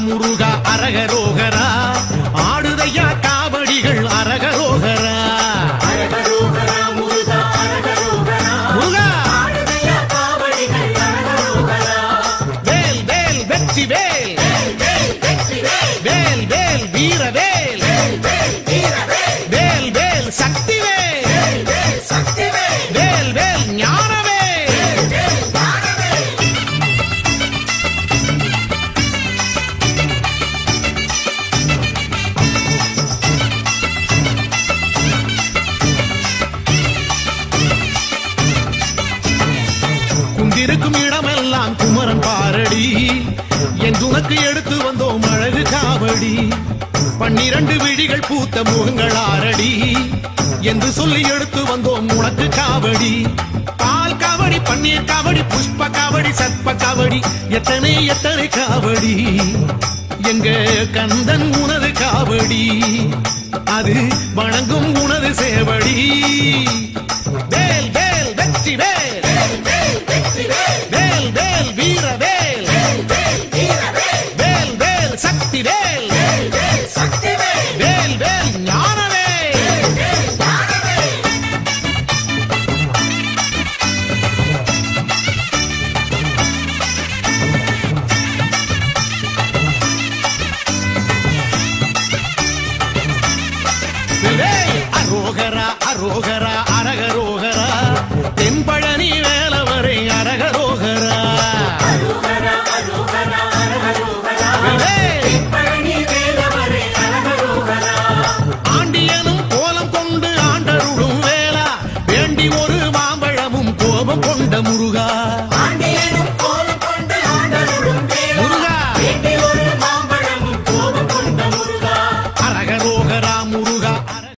முருகா அரகரோகரா ஆடுதையா காவடிகள் அரகரோகரா முருகா வேல் வேல் வெற்றி வேல் வேல் வேல் வீர வேல் வேல் வேல் சக்தி வேல் வேல் வேல் ஞான வேல் குந்திருக்கும் இடமெல்லாம் குமரன் பாரடி என் துணக்கு எடுத்து வந்தோம் அழகு காவடி பன்னிரண்டு விழிகள் பூத்த முகங்கள் ஆரடி என்று சொல்லி எடுத்து வந்தோம் உனக்கு காவடி பால் காவடி பன்னீர் காவடி புஷ்ப காவடி சர்ப்ப காவடி எத்தனை எத்தனை காவடி எங்க கந்தன் உனது காவடி அது வணங்கும் உனது சேவடி வேல் வேல் வெற்றி வேல் வேல் வேல் வீர வேல் வேல் வேல் சக்தி வேல் வேல் வேல் ஞான வேல் வேல் அரோகரா அரோகரா